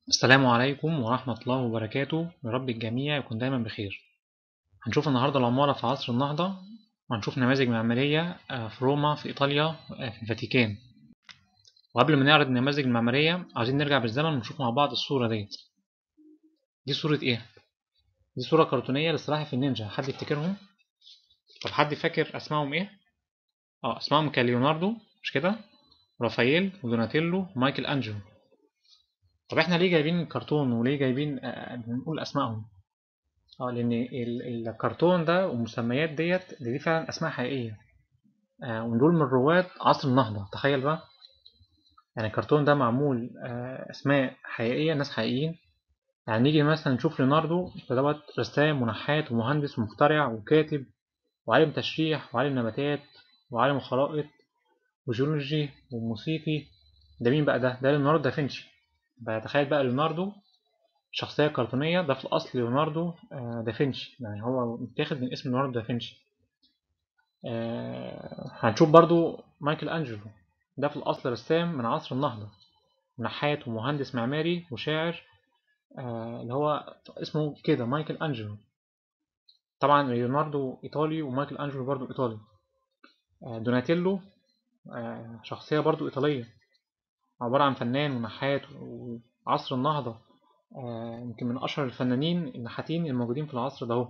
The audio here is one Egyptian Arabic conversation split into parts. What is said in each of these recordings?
السلام عليكم ورحمة الله وبركاته يا رب الجميع يكون دايما بخير هنشوف النهاردة العمارة في عصر النهضة وهنشوف نماذج معمارية آه، في روما في إيطاليا آه، في الفاتيكان وقبل ما نعرض النماذج المعمارية عايزين نرجع بالزمن ونشوف مع بعض الصورة ديت دي صورة إيه؟ دي صورة كرتونية للسلاحف النينجا حد يفتكرهم؟ طب حد فاكر أسمائهم إيه؟ اه أسمائهم كان ليوناردو مش كده؟ رافائيل ودوناتيلو ومايكل أنجلو طب احنا ليه جايبين كرتون وليه جايبين آه، بنقول اسمائهم اه لان ال- الكرتون ده والمسميات ديت دي, دي فعلا اسماء حقيقيه آه، ودول من رواد عصر النهضه تخيل بقى يعني الكرتون ده معمول آه، اسماء حقيقيه ناس حقيقيين يعني نيجي مثلا نشوف ليوناردو دوت رسام ونحات ومهندس ومخترع وكاتب وعالم تشريح وعالم نباتات وعالم خرائط وجيولوجي وموسيقي ده مين بقى ده؟ ده ليوناردو دافنشي بقى تخيل بقى ليوناردو شخصية كرتونية ده في الأصل ليوناردو آه، دافنشي يعني هو متاخد من اسم ليوناردو دافنشي آه، هنشوف برضو مايكل أنجلو ده في الأصل رسام من عصر النهضة نحات ومهندس معماري وشاعر آه، اللي هو اسمه كده مايكل أنجلو طبعا ليوناردو إيطالي ومايكل أنجلو برضو إيطالي آه، دوناتيلو آه، شخصية برضو إيطالية عبارة عن فنان ونحات وعصر النهضة آه، يمكن من أشهر الفنانين النحاتين الموجودين في العصر ده اهو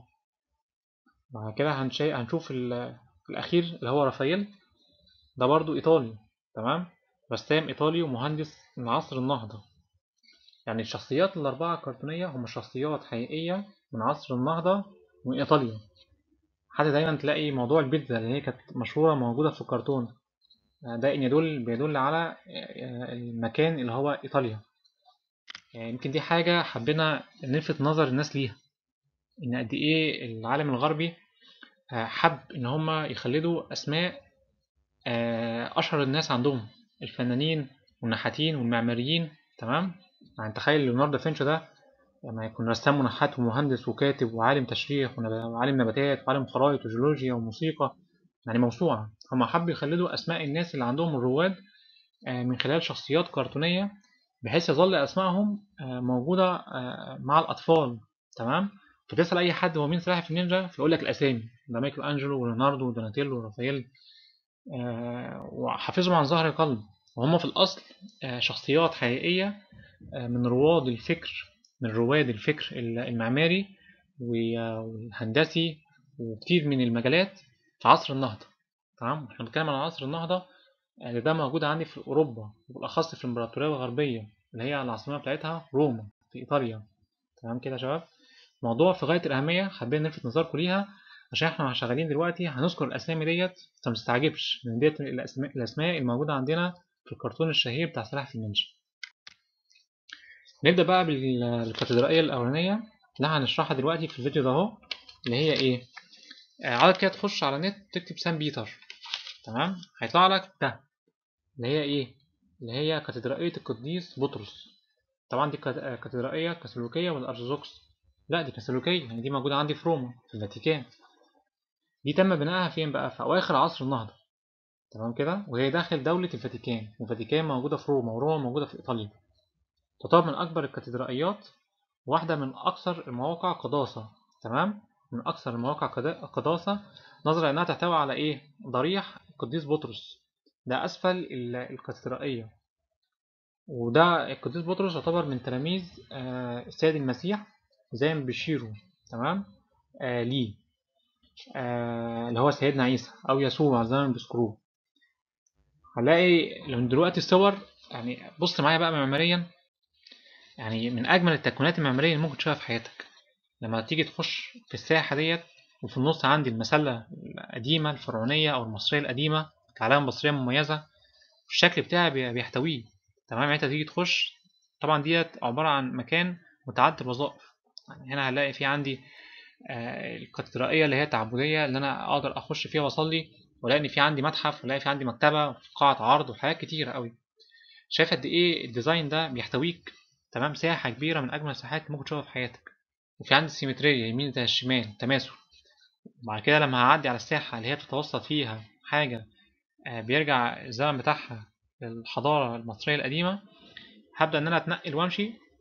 بعد كده هنشي... هنشوف ال- الأخير اللي هو رافائيل ده برضو إيطالي تمام رسام إيطالي ومهندس من عصر النهضة يعني الشخصيات الأربعة الكرتونية هم شخصيات حقيقية من عصر النهضة من إيطاليا حتى دايما تلاقي موضوع البيتزا اللي هي كانت مشهورة موجودة في الكرتون آه، ده إن يدل بيدل على آه، المكان اللي هو إيطاليا يعني يمكن دي حاجة حبينا نلفت نظر الناس ليها إن قد إيه العالم الغربي آه، حب إن هما يخلدوا أسماء آه، أشهر الناس عندهم الفنانين والنحاتين والمعماريين تمام يعني تخيل ليوناردو دافنشي ده لما يكون رسام ونحات ومهندس وكاتب وعالم تشريح ونب- وعالم نباتات وعالم خرائط وجيولوجيا وموسيقى يعني موسوعة هما حبوا يخلدوا أسماء الناس اللي عندهم الرواد آه، من خلال شخصيات كرتونية بحيث يظل أسمائهم آه، موجودة آه، مع الأطفال تمام فتسأل أي حد هو مين سلاحف النينجا فيقول لك الأسامي ده مايكل أنجلو وليوناردو ودوناتيلو ورافائيل آه، وحافظهم عن ظهر قلب وهم في الأصل آه، شخصيات حقيقية آه، من رواد الفكر من رواد الفكر المعماري والهندسي وكتير من المجالات في عصر النهضة تمام احنا بنتكلم عن عصر النهضة يعني ده موجود عندي في أوروبا وبالأخص في الإمبراطورية الغربية اللي هي العاصمة بتاعتها روما في إيطاليا تمام كده يا شباب موضوع في غاية الأهمية حابين نلفت نظركم ليها عشان احنا شغالين دلوقتي هنذكر الأسامي ديت انت متستعجبش لأن ديت الأسماء, الأسماء الموجودة عندنا في الكرتون الشهير بتاع سلاحف النينجا نبدأ بقى بالكاتدرائية الأولانية اللي هنشرحها دلوقتي في الفيديو ده اهو اللي هي إيه آه، عاوزك كده تخش على النت تكتب سان بيتر تمام هيطلع لك ده اللي هي ايه اللي هي كاتدرائية القديس بطرس طبعا دي كات- آه، كاتدرائية كاثوليكية ولا أرثوذكس لا دي كاثوليكية يعني دي موجودة عندي في روما في الفاتيكان دي تم بنائها فين بقى في أواخر عصر النهضة تمام كده وهي داخل دولة الفاتيكان والفاتيكان موجودة في روما وروما موجودة في إيطاليا تعتبر من أكبر الكاتدرائيات واحدة من أكثر المواقع قداسة تمام من أكثر المواقع قدا- قداسة نظرا إنها تحتوي على إيه ضريح القديس بطرس ده أسفل ال- الكاتدرائية وده القديس بطرس يعتبر من تلاميذ آه، السيد المسيح زي ما بيشيروا تمام آه ليه آه اللي هو سيدنا عيسى أو يسوع زي ما بيذكروه هنلاقي لو دلوقتي الصور يعني بص معايا بقى معماريا يعني من أجمل التكوينات المعمارية اللي ممكن تشوفها في حياتك لما تيجي تخش في الساحة ديت وفي النص عندي المسلة القديمة الفرعونية أو المصرية القديمة كعلامة مصرية مميزة الشكل بتاعها بي- بيحتويه تمام يعني انت تيجي تخش طبعا ديت عبارة عن مكان متعدد الوظائف يعني هنا هنلاقي في عندي آه، الكاتدرائية اللي هي التعبدية اللي أنا أقدر أخش فيها وأصلي وألاقي إن في عندي متحف وألاقي في عندي مكتبة في قاعة عرض وحاجات كتيرة أوي شايف قد إيه الديزاين ده بيحتويك تمام ساحة كبيرة من أجمل الساحات اللي ممكن تشوفها في حياتك وفي عندي السيمترية يمين زي الشمال تماثل بعد كده لما هعدي على الساحة اللي هي بتتوسط فيها حاجة آه، بيرجع الزمن بتاعها للحضارة المصرية القديمة هبدأ إن أنا أتنقل وأمشي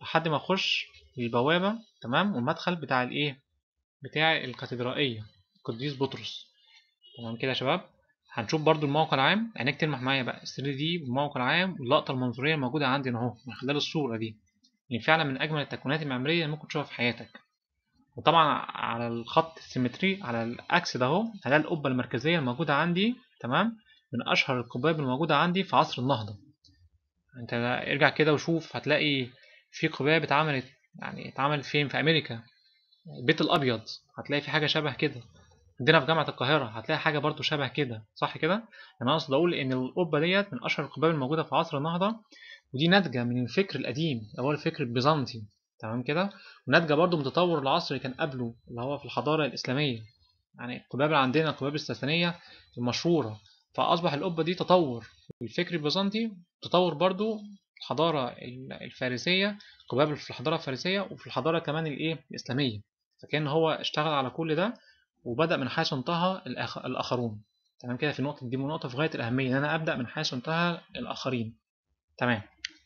لحد ما اخش البوابة تمام والمدخل بتاع الايه بتاع الكاتدرائية القديس بطرس تمام كده يا شباب هنشوف برضو الموقع العام عينك تلمح معايا بقى 3 دي بالموقع العام واللقطة المنظورية الموجودة عندي اهو من خلال الصورة دي يعني فعلا من أجمل التكوينات المعمارية اللي ممكن تشوفها في حياتك وطبعا على الخط السيمتري على الأكس ده اهو هلاقي القبة المركزية الموجودة عندي تمام من أشهر القباب الموجودة عندي في عصر النهضة انت ارجع كده وشوف هتلاقي في قباب اتعملت يعني اتعملت فين في أمريكا البيت الأبيض هتلاقي في حاجة شبه كده عندنا في جامعة القاهرة هتلاقي حاجة برضو شبه كده صح كده؟ يعني أنا أقصد أقول إن القبة ديت من أشهر القباب الموجودة في عصر النهضة ودي ناتجة من الفكر القديم اللي هو الفكر البيزنطي تمام كده؟ وناتجة برضو من تطور العصر اللي كان قبله اللي هو في الحضارة الإسلامية يعني القباب اللي عندنا القباب الساسانية المشهورة فأصبح القبة دي تطور الفكر البيزنطي تطور برضو الحضارة الفارسية قباب في الحضارة الفارسية وفي الحضارة كمان الإيه الإسلامية فكان هو اشتغل على كل ده وبدأ من حيث انتهى الآخرون تمام كده في نقطة دي نقطة في غاية الأهمية إن أنا أبدأ من حيث انتهى الآخرين تمام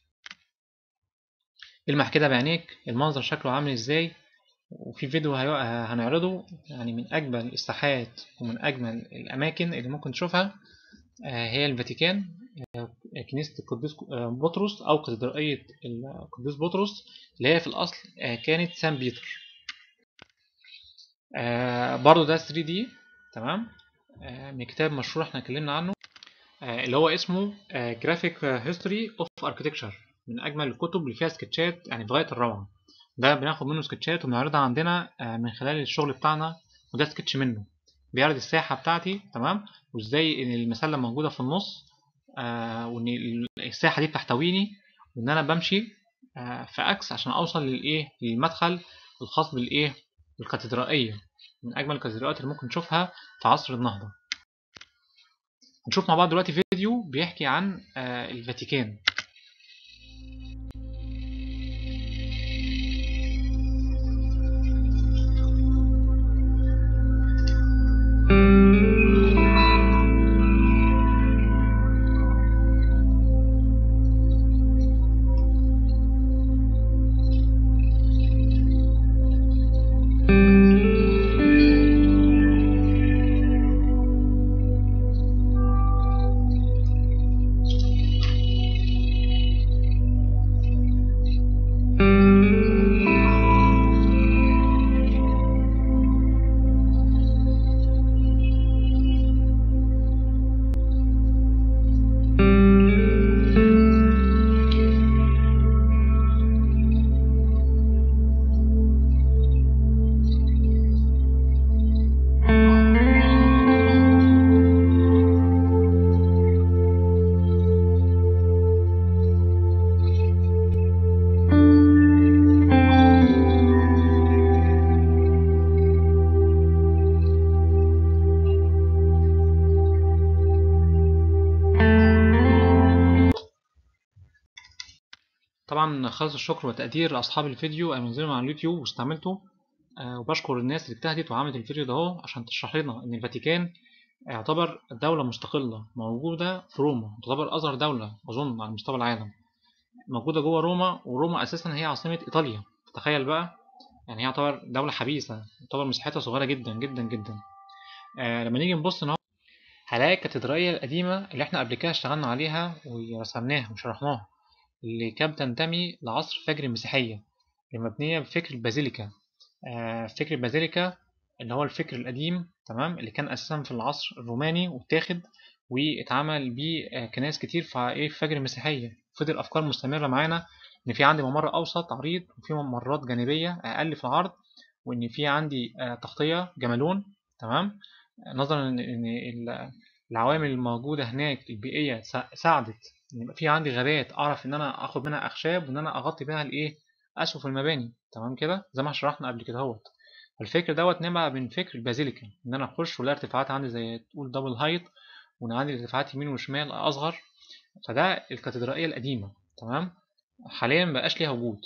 المح كده بعينيك المنظر شكله عامل إزاي وفي فيديو هنعرضه يعني من أجمل الساحات ومن أجمل الأماكن اللي ممكن تشوفها هي الفاتيكان كنيسة القديس بطرس أو كاتدرائية القديس بطرس اللي هي في الأصل كانت سان بيتر آه برضو ده 3 دي تمام آه من كتاب مشهور احنا اتكلمنا عنه آه اللي هو اسمه جرافيك هيستوري اوف اركتكتشر من اجمل الكتب اللي فيها سكتشات يعني في غايه الروعه ده بناخد منه سكتشات وبنعرضها عندنا من خلال الشغل بتاعنا وده سكتش منه بيعرض الساحه بتاعتي تمام وازاي ان المسله موجوده في النص وان الساحه دي بتحتويني وان انا بمشي في اكس عشان اوصل للايه للمدخل الخاص بالايه الكاتدرائية من أجمل الكاتدرائيات اللي ممكن نشوفها في عصر النهضة هنشوف مع بعض دلوقتي فيديو بيحكي عن الفاتيكان طبعا خالص الشكر والتقدير لأصحاب الفيديو اللي منزلهم على اليوتيوب واستعملته أه وبشكر الناس اللي اجتهدت وعملت الفيديو ده اهو عشان تشرح لنا إن الفاتيكان يعتبر دولة مستقلة موجودة في روما تعتبر أصغر دولة أظن على مستوى العالم موجودة جوه روما وروما أساسا هي عاصمة إيطاليا تخيل بقى يعني هي يعتبر دولة حبيسة تعتبر مساحتها صغيرة جدا جدا جدا أه لما نيجي نبص هنا هلاقي الكاتدرائية القديمة اللي احنا قبل كده اشتغلنا عليها ورسمناها وشرحناها اللي كانت تنتمي لعصر فجر المسيحية اللي مبنية بفكر البازيليكا آه فكر البازيليكا اللي هو الفكر القديم تمام اللي كان أساسا في العصر الروماني واتاخد واتعمل بيه كنائس كتير في ايه في فجر المسيحية فضل أفكار مستمرة معانا إن في عندي ممر أوسط عريض وفي ممرات جانبية أقل في العرض وإن في عندي آه تغطية جمالون تمام نظرا إن العوامل الموجودة هناك البيئية ساعدت ان يبقى في عندي غابات اعرف ان انا اخد منها اخشاب وان انا اغطي بيها الايه اسقف المباني تمام كده زي ما شرحنا قبل كده اهوت الفكر دوت نبع من فكر البازيليكا ان انا اخش ولا ارتفاعات عندي زي تقول دبل هايت وان عندي ارتفاعات يمين وشمال اصغر فده الكاتدرائيه القديمه تمام حاليا مبقاش ليها وجود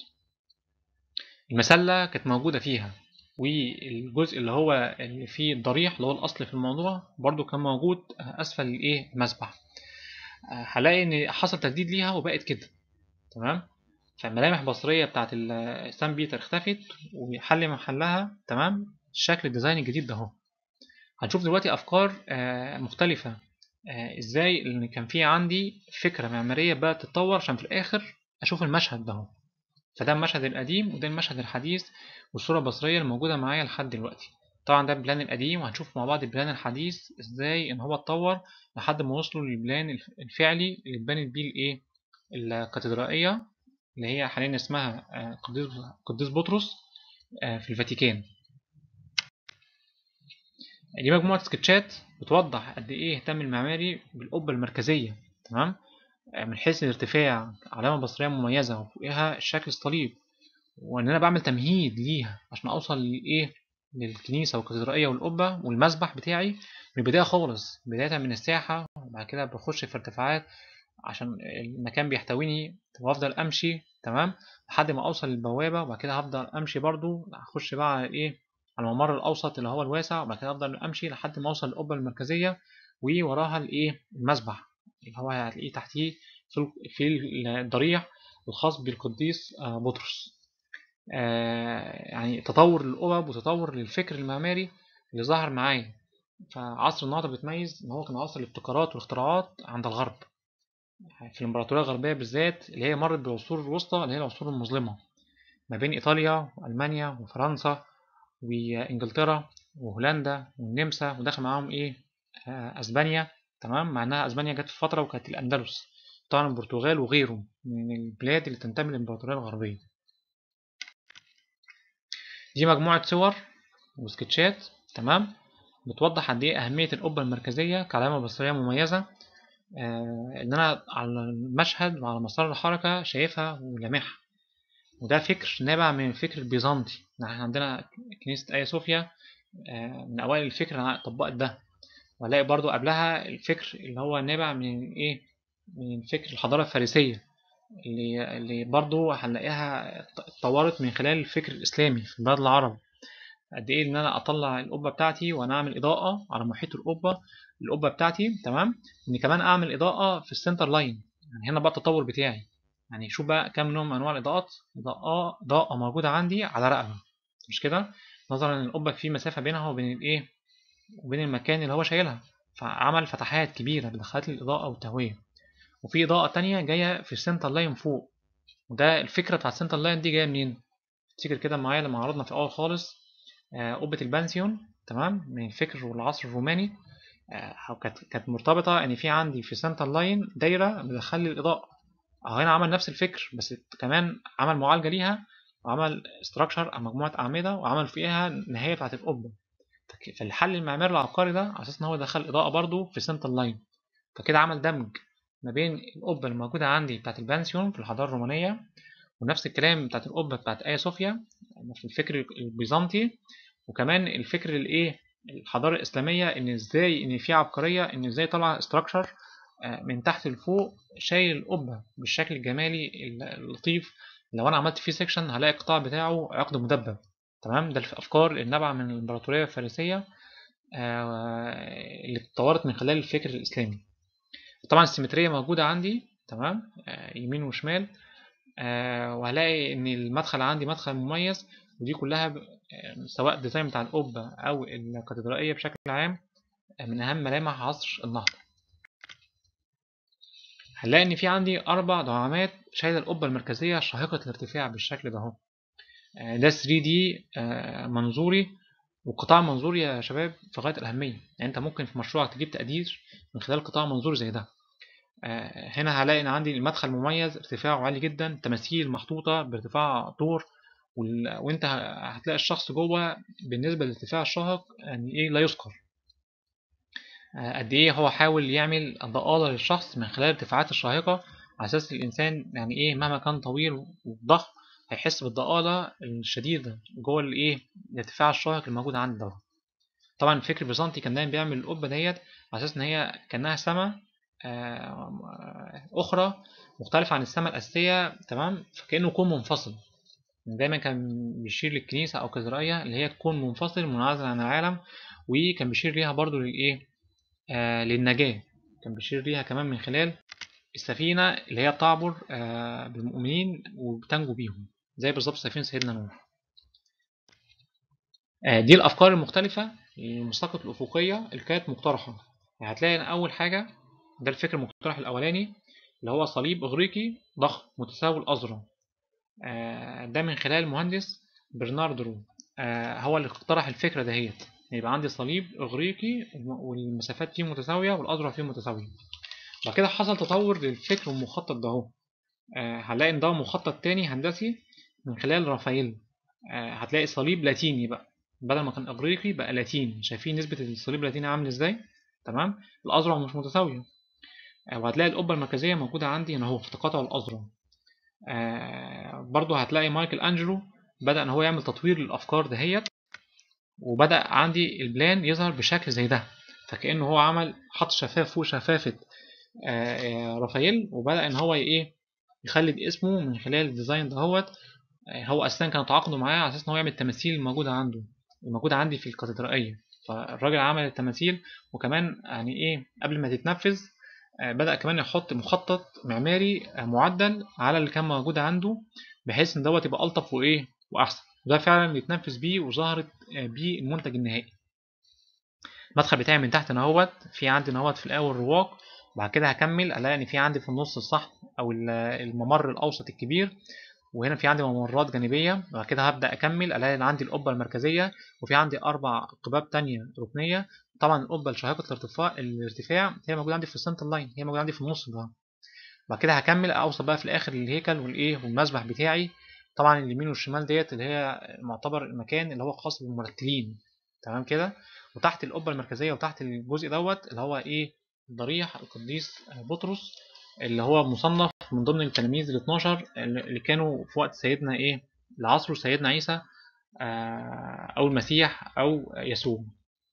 المسله كانت موجوده فيها والجزء اللي هو اللي فيه الضريح اللي هو الاصل في الموضوع برضو كان موجود اسفل الايه المسبح هلاقي ان حصل تجديد ليها وبقت كده تمام فالملامح البصرية بتاعت السان بيتر اختفت وحل محلها تمام الشكل الديزاين الجديد ده اهو هنشوف دلوقتي أفكار مختلفة ازاي ان كان في عندي فكرة معمارية بقت تتطور عشان في الآخر أشوف المشهد ده اهو فده المشهد القديم وده المشهد الحديث والصورة البصرية الموجودة معايا لحد دلوقتي طبعا ده البلان القديم وهنشوف مع بعض البلان الحديث ازاي ان هو اتطور لحد ما وصلوا للبلان الفعلي اللي اتبنت بيه الايه الكاتدرائية اللي هي حاليا اسمها قديس قديس بطرس في الفاتيكان دي مجموعة سكتشات بتوضح قد ايه اهتم المعماري بالقبة المركزية تمام من حيث الارتفاع علامة بصرية مميزة وفوقها الشكل الصليب وان انا بعمل تمهيد ليها عشان اوصل لايه للكنيسة والكاتدرائية والقبة والمسبح بتاعي من البداية خالص بداية من الساحة وبعد كده بخش في ارتفاعات عشان المكان بيحتويني وافضل امشي تمام لحد ما اوصل للبوابة وبعد كده هفضل امشي برضو هخش بقى على ايه على الممر الاوسط اللي هو الواسع وبعد كده افضل امشي لحد ما اوصل للقبة المركزية ووراها الايه المسبح اللي هو هتلاقيه تحتيه في الضريح الخاص بالقديس بطرس يعني تطور للقبب وتطور للفكر المعماري اللي ظهر معايا فعصر النهضة بيتميز إن هو كان عصر الابتكارات والاختراعات عند الغرب في الإمبراطورية الغربية بالذات اللي هي مرت بالعصور الوسطى اللي هي العصور المظلمة ما بين إيطاليا وألمانيا وفرنسا وإنجلترا وهولندا والنمسا ودخل معاهم إيه أسبانيا تمام مع إنها أسبانيا جت في فترة وكانت الأندلس طبعا البرتغال وغيره من البلاد اللي تنتمي للإمبراطورية الغربية دي مجموعة صور وسكتشات تمام بتوضح قد ايه أهمية القبة المركزية كعلامة بصرية مميزة آه إن أنا على المشهد وعلى مسار الحركة شايفها ولامحها وده فكر نابع من الفكر البيزنطي احنا عندنا كنيسة آيا صوفيا آه من أوائل الفكر اللي طبقت ده وهلاقي برضو قبلها الفكر اللي هو نابع من إيه من فكر الحضارة الفارسية اللي اللي برضه هنلاقيها اتطورت من خلال الفكر الإسلامي في بلاد العرب قد إيه إن أنا أطلع القبة بتاعتي وأنا أعمل إضاءة على محيط القبة القبة بتاعتي تمام إن كمان أعمل إضاءة في السنتر لاين يعني هنا بقى التطور بتاعي يعني شوف بقى كام نوع من أنواع الإضاءات إضاءة إضاءة موجودة عندي على رقبة مش كده نظرا إن القبة في مسافة بينها وبين الإيه وبين المكان اللي هو شايلها فعمل فتحات كبيرة بدخلت لي الإضاءة والتهوية وفي إضاءة تانية جاية في السنتر لاين فوق وده الفكرة بتاعت السنتر لاين دي جاية منين؟ افتكر كده معايا لما عرضنا في الأول خالص قبة البانسيون تمام من الفكر والعصر الروماني كانت كانت مرتبطة إن في عندي في سنتر لاين دايرة بتدخل لي الإضاءة أهو هنا عمل نفس الفكر بس كمان عمل معالجة ليها وعمل استراكشر أو مجموعة أعمدة وعمل فيها النهاية بتاعت القبة فالحل المعماري العبقري ده على أساس إن هو دخل إضاءة برضه في سنتر لاين فكده عمل دمج ما بين القبة الموجودة عندي بتاعت البانسيون في الحضارة الرومانية ونفس الكلام بتاعت القبة بتاعت آيا صوفيا في الفكر البيزنطي وكمان الفكر الايه الحضارة الإسلامية إن إزاي إن في عبقرية إن إزاي طلع استراكشر من تحت لفوق شايل القبة بالشكل الجمالي اللطيف لو أنا عملت فيه سيكشن هلاقي القطاع بتاعه عقد مدبب تمام ده الأفكار النابعة من الإمبراطورية الفارسية اللي اتطورت من خلال الفكر الإسلامي طبعا السيمترية موجودة عندي تمام آه يمين وشمال آه وهلاقي ان المدخل عندي مدخل مميز ودي كلها ب... آه سواء الديزاين بتاع القبة او الكاتدرائية بشكل عام من اهم ملامح عصر النهضة هنلاقي ان في عندي اربع دعامات شايلة القبة المركزية شاهقة الارتفاع بالشكل ده اهو ده 3D منظوري وقطاع منظوري يا شباب في غاية الأهمية يعني أنت ممكن في مشروعك تجيب تقدير من خلال قطاع منظوري زي ده هنا هلاقي إن عندي المدخل مميز ارتفاعه عالي جدا تماثيل محطوطة بارتفاع دور وانت هتلاقي الشخص جوه بالنسبة لارتفاع الشهق يعني ايه لا يذكر قد ايه هو حاول يعمل ضآلة للشخص من خلال الارتفاعات الشاهقة على اساس الانسان يعني ايه مهما كان طويل وضخم هيحس بالضآلة الشديدة جوه الايه الارتفاع الشاهق الموجود عند ده طبعا الفكر البيزنطي كان دايما بيعمل القبة ديت على اساس ان هي كانها سماء اخرى مختلفة عن السماء الاساسية تمام فكأنه كون منفصل دايما كان بيشير للكنيسة او كزرائية اللي هي تكون منفصل منعزل عن العالم وكان بيشير ليها برضو للايه آه للنجاة كان بيشير ليها كمان من خلال السفينة اللي هي بتعبر بالمؤمنين وبتنجو بيهم زي بالظبط سفينة سيدنا نوح دي الأفكار المختلفة المساقط الأفقية اللي كانت مقترحة يعني هتلاقي إن أول حاجة ده الفكر المقترح الأولاني اللي هو صليب إغريقي ضخم متساوي الأذرع ده من خلال المهندس برنارد رو هو اللي اقترح الفكرة دهيت يبقى عندي صليب إغريقي والمسافات فيه متساوية والأذرع فيه متساوية بعد كده حصل تطور للفكر والمخطط ده اهو هنلاقي إن ده مخطط تاني هندسي من خلال رافائيل هتلاقي صليب لاتيني بقى بدل ما كان إغريقي بقى لاتيني شايفين نسبة الصليب اللاتيني عامل إزاي تمام الأذرع مش متساوية وهتلاقي القبة المركزية موجودة عندي هنا اهو في تقاطع الأذرع برضو هتلاقي مايكل أنجلو بدأ إن هو يعمل تطوير للأفكار دهيت وبدأ عندي البلان يظهر بشكل زي ده فكأنه هو عمل حط شفاف فوق شفافة رافائيل وبدأ إن هو إيه يخلد اسمه من خلال الديزاين دهوت هو أساسا كان تعاقدوا معاه على أساس إن هو يعمل التماثيل الموجودة عنده الموجودة عندي في الكاتدرائية فالراجل عمل التماثيل وكمان يعني إيه قبل ما تتنفذ بدأ كمان يحط مخطط معماري معدل على اللي كان موجود عنده بحيث إن دوت يبقى ألطف وإيه وأحسن وده فعلا يتنفذ بيه وظهرت بيه المنتج النهائي المدخل بتاعي من تحت اهوت في عندي اهوت في الاول رواق وبعد كده هكمل الاقي ان في عندي في النص الصحن او الممر الاوسط الكبير وهنا في عندي ممرات جانبية بعد كده هبدأ أكمل ألاقي إن عندي القبة المركزية وفي عندي أربع قباب تانية ركنية طبعا القبة الشاهقة الارتفاع الارتفاع هي موجودة عندي في السنتر لاين هي موجودة عندي في النص ده بعد كده هكمل أوصل بقى في الآخر للهيكل والإيه والمسبح بتاعي طبعا اليمين والشمال ديت اللي هي معتبر المكان اللي هو خاص بالمرتلين تمام كده وتحت القبة المركزية وتحت الجزء دوت اللي هو إيه ضريح القديس بطرس اللي هو مصنف من ضمن التلاميذ ال 12 اللي كانوا في وقت سيدنا ايه لعصره سيدنا عيسى او المسيح او يسوع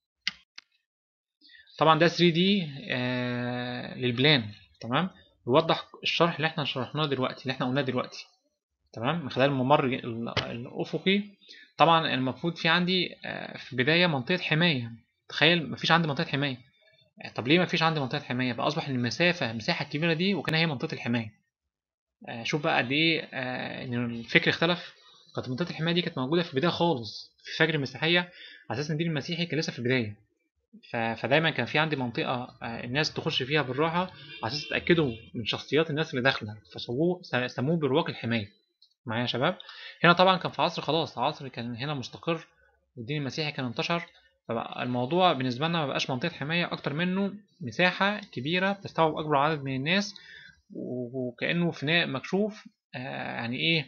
طبعا ده 3 دي للبلان تمام يوضح الشرح اللي احنا شرحناه دلوقتي اللي احنا قلناه دلوقتي تمام من خلال الممر الافقي طبعا المفروض في عندي في البدايه منطقه حمايه تخيل مفيش عندي منطقه حمايه طب ليه مفيش عندي منطقه حمايه بقى اصبح المسافه المساحه الكبيره دي وكان هي منطقه الحمايه شوف بقى قد ايه ان الفكر اختلف كانت منطقه الحمايه دي كانت موجوده في البدايه خالص في فجر المسيحيه على اساس ان الدين المسيحي كان لسه في البدايه فدايما كان في عندي منطقه الناس تخش فيها بالراحه على اساس يتاكدوا من شخصيات الناس اللي داخله فسموه سموه برواق الحمايه معايا يا شباب هنا طبعا كان في عصر خلاص عصر كان هنا مستقر والدين المسيحي كان انتشر فبقى الموضوع بالنسبه لنا ما بقاش منطقه حمايه اكتر منه مساحه كبيره بتستوعب اكبر عدد من الناس وكأنه فناء مكشوف يعني إيه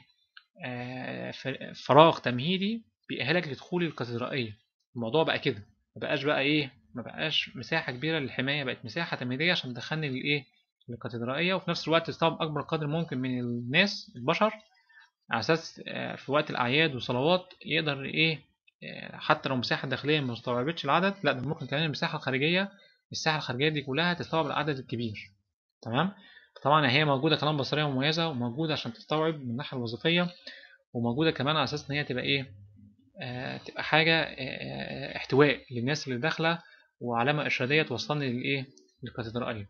فراغ تمهيدي بيأهلك لدخول الكاتدرائية الموضوع بقى كده ما بقاش بقى إيه ما بقاش مساحة كبيرة للحماية بقت مساحة تمهيدية عشان تدخلني للإيه للكاتدرائية وفي نفس الوقت تستوعب أكبر قدر ممكن من الناس البشر على أساس في وقت الأعياد والصلوات يقدر إيه حتى لو مساحة داخلية ما استوعبتش العدد لا ده ممكن كمان المساحة الخارجية الساحة الخارجية دي كلها تستوعب العدد الكبير تمام طبعا هي موجودة كلام بصرية مميزة وموجودة عشان تستوعب من الناحية الوظيفية وموجودة كمان على أساس إن هي تبقى إيه آه تبقى حاجة آه احتواء للناس اللي داخلة وعلامة إرشادية توصلني للإيه للكاتدرائية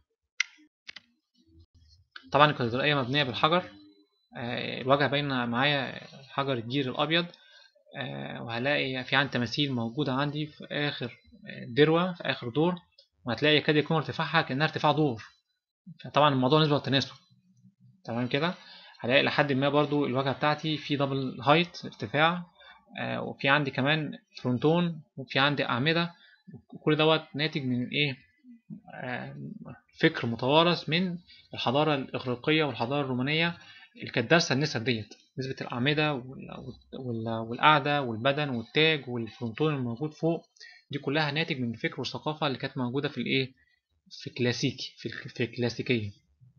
طبعا الكاتدرائية مبنية بالحجر آه الواجهة باينة معايا حجر الجير الأبيض آه وهلاقي في عندي تماثيل موجودة عندي في آخر دروة في آخر دور وهتلاقي يكاد يكون ارتفاعها كأنها ارتفاع دور فطبعا الموضوع نسبة والتناسب تمام كده هلاقي لحد ما برضو الواجهة بتاعتي في دبل هايت ارتفاع آه وفي عندي كمان فرونتون وفي عندي أعمدة كل دوت ناتج من ايه آه فكر متوارث من الحضارة الإغريقية والحضارة الرومانية اللي كانت دارسة النسب ديت نسبة الأعمدة والقعدة والبدن والتاج والفرونتون الموجود فوق دي كلها ناتج من الفكر والثقافة اللي كانت موجودة في الايه في كلاسيكي في, في الكلاسيكية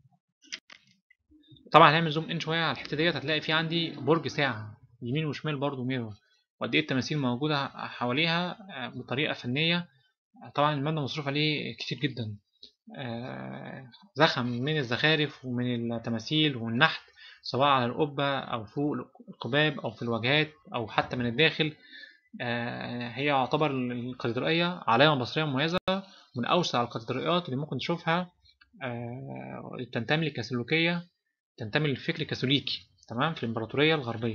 طبعا هنعمل زوم ان شوية على الحتة ديت هتلاقي في عندي برج ساعة يمين وشمال برضو ميرور وقد ايه التماثيل موجودة حواليها بطريقة فنية طبعا المبنى مصروف عليه كتير جدا زخم من الزخارف ومن التماثيل والنحت سواء على القبة أو فوق القباب أو في الواجهات أو حتى من الداخل هي يعتبر الكاتدرائية علامة بصرية مميزة من أوسع الكاتدرائيات اللي ممكن تشوفها آه تنتمي للكاثوليكية تنتمي للفكر الكاثوليكي تمام في الإمبراطورية الغربية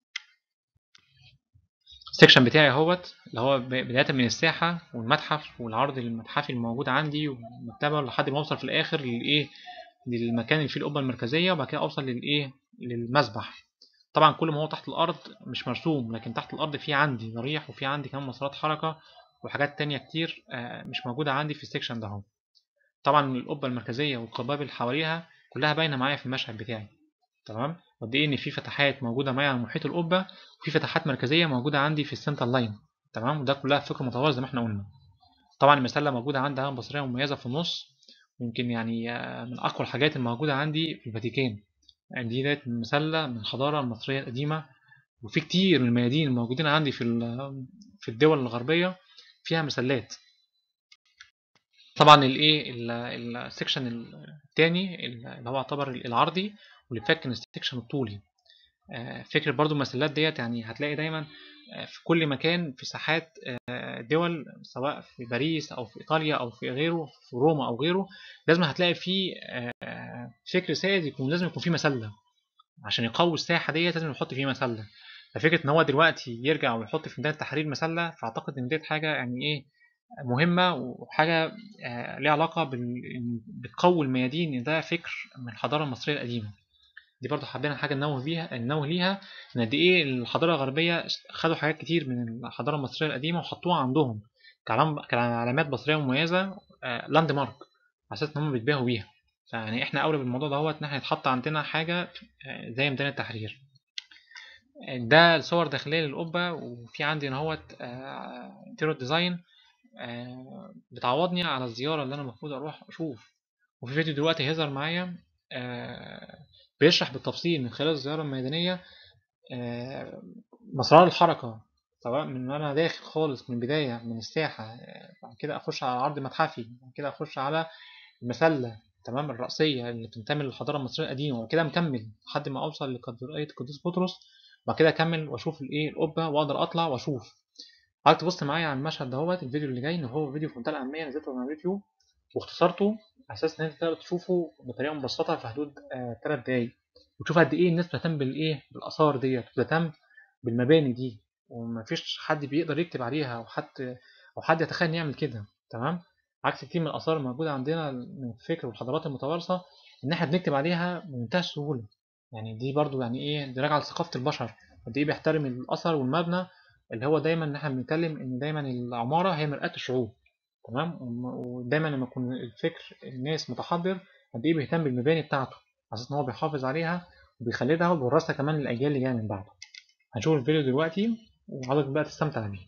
السكشن بتاعي اهوت اللي هو بداية من الساحة والمتحف والعرض المتحفي الموجود عندي والمكتبة لحد ما اوصل في الآخر للإيه للمكان اللي فيه القبة المركزية وبعد كده اوصل للإيه للمسبح طبعا كل ما هو تحت الأرض مش مرسوم لكن تحت الأرض في عندي ضريح وفي عندي كمان مسارات حركة وحاجات تانية كتير مش موجودة عندي في السكشن ده اهو طبعا القبة المركزية والقباب اللي حواليها كلها باينة معايا في المشهد بتاعي تمام قد ايه ان في فتحات موجوده معايا على محيط القبه وفي فتحات مركزيه موجوده عندي في السنتر لاين تمام وده كلها فكر متوازي زي ما احنا قلنا طبعا المسله موجوده عندي علامه بصريه مميزه في النص يمكن يعني من اقوى الحاجات الموجوده عندي في الفاتيكان يعني دي ديت مسله من الحضاره المصريه القديمه وفي كتير من الميادين الموجودين عندي في في الدول الغربيه فيها مسلات طبعا الايه السكشن الثاني اللي هو يعتبر العرضي واللي فات كان السكشن الطولي فكرة برضو المسلات ديت يعني هتلاقي دايما في كل مكان في ساحات دول سواء في باريس او في ايطاليا او في غيره في روما او غيره لازم هتلاقي في فكر سائد يكون لازم يكون فيه مسله عشان يقوي الساحه ديت لازم يحط فيه مسله ففكره ان هو دلوقتي يرجع ويحط في ميدان التحرير مسله فاعتقد ان ديت حاجه يعني ايه مهمه وحاجه ليها علاقه بتقوي الميادين ان ده فكر من الحضاره المصريه القديمه دي برضو حبينا حاجه ننوه بيها ننوه ليها ان قد ايه الحضاره الغربيه خدوا حاجات كتير من الحضاره المصريه القديمه وحطوها عندهم كعلامات بصريه مميزه لاند مارك على اساس ان هم بيتباهوا بيها فيعني احنا اولى بالموضوع دوت ان احنا يتحط عندنا حاجه زي ميدان التحرير ده الصور داخليه للقبه وفي عندي هنا اهوت انتيريور ديزاين بتعوضني على الزياره اللي انا المفروض اروح اشوف وفي فيديو دلوقتي هيظهر معايا بيشرح بالتفصيل من خلال الزيارة الميدانية مسار الحركة سواء من وانا داخل خالص من البداية من الساحة بعد كده أخش على عرض متحفي بعد كده أخش على المسلة تمام الرأسية اللي بتنتمي للحضارة المصرية القديمة وبعد كده مكمل لحد ما أوصل لكاتدرائية القديس بطرس وبعد كده أكمل وأشوف الإيه القبة وأقدر أطلع وأشوف عايز تبص معايا على المشهد دهوت الفيديو اللي جاي إن هو فيديو في منتهى الأهمية نزلته من اليوتيوب واختصرته على اساس ان انت تقدر تشوفه بطريقه مبسطه في حدود 3 آه دقايق وتشوف قد ايه الناس بتهتم بالايه بالاثار ديت بتهتم بالمباني دي ومفيش حد بيقدر يكتب عليها او حد او حد يتخيل يعمل كده تمام عكس كتير من الاثار الموجوده عندنا من الفكر والحضارات المتوارثه ان احنا بنكتب عليها بمنتهى السهوله يعني دي برضو يعني ايه دي راجعه لثقافه البشر قد ايه بيحترم الاثر والمبنى اللي هو دايما ان احنا بنتكلم ان دايما العماره هي مرآة الشعوب تمام ودايما لما يكون الفكر الناس متحضر قد ايه بيهتم بالمباني بتاعته على اساس ان هو بيحافظ عليها وبيخلدها وبيورثها كمان للاجيال اللي جايه من بعده هنشوف الفيديو دلوقتي وحضرتك بقى تستمتع بيه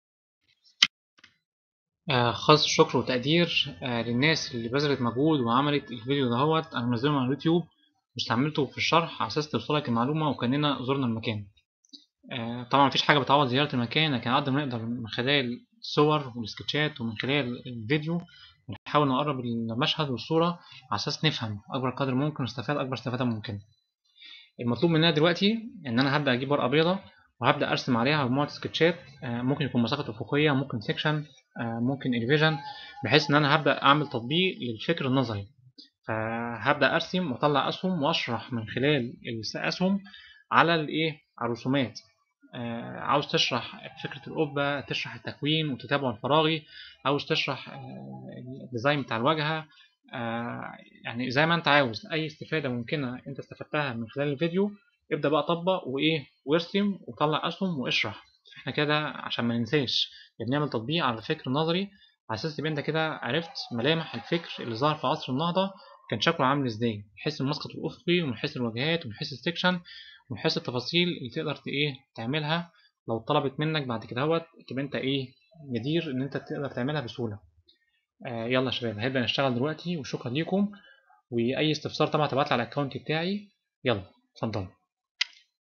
آه خالص الشكر والتقدير آه للناس اللي بذلت مجهود وعملت الفيديو دهوت انا منزله على اليوتيوب واستعملته في الشرح على اساس توصلك المعلومه وكاننا زرنا المكان آه طبعا مفيش حاجه بتعوض زياره المكان لكن قد ما نقدر من خلال الصور والسكتشات ومن خلال الفيديو نحاول نقرب المشهد والصورة على أساس نفهم أكبر قدر ممكن ونستفاد أكبر استفادة ممكن المطلوب مننا دلوقتي إن أنا هبدأ أجيب ورقة بيضة وهبدأ أرسم عليها مجموعة سكتشات ممكن يكون مسافة أفقية ممكن سيكشن ممكن إليفيجن بحيث إن أنا هبدأ أعمل تطبيق للفكر النظري فهبدأ أرسم وأطلع أسهم وأشرح من خلال الأسهم على الإيه على الرسومات آه عاوز تشرح فكرة القبة تشرح التكوين والتتابع الفراغي عاوز تشرح آه الديزاين بتاع الواجهة آه يعني زي ما انت عاوز اي استفادة ممكنة انت استفدتها من خلال الفيديو ابدأ بقى طبق وايه وارسم وطلع اسهم واشرح احنا كده عشان ما ننساش بنعمل تطبيق على الفكر النظري على اساس تبقى انت كده عرفت ملامح الفكر اللي ظهر في عصر النهضة كان شكله عامل ازاي من حيث المسقط الافقي ومن حيث الواجهات ومن حيث السكشن ومن حيث التفاصيل اللي تقدر ايه تعملها لو طلبت منك بعد كده اهوت تبقى انت ايه جدير ان انت تقدر تعملها بسهوله آه يلا يا شباب هنبدا نشتغل دلوقتي وشكرا ليكم واي استفسار طبعا تبعت على الاكونت بتاعي يلا اتفضلوا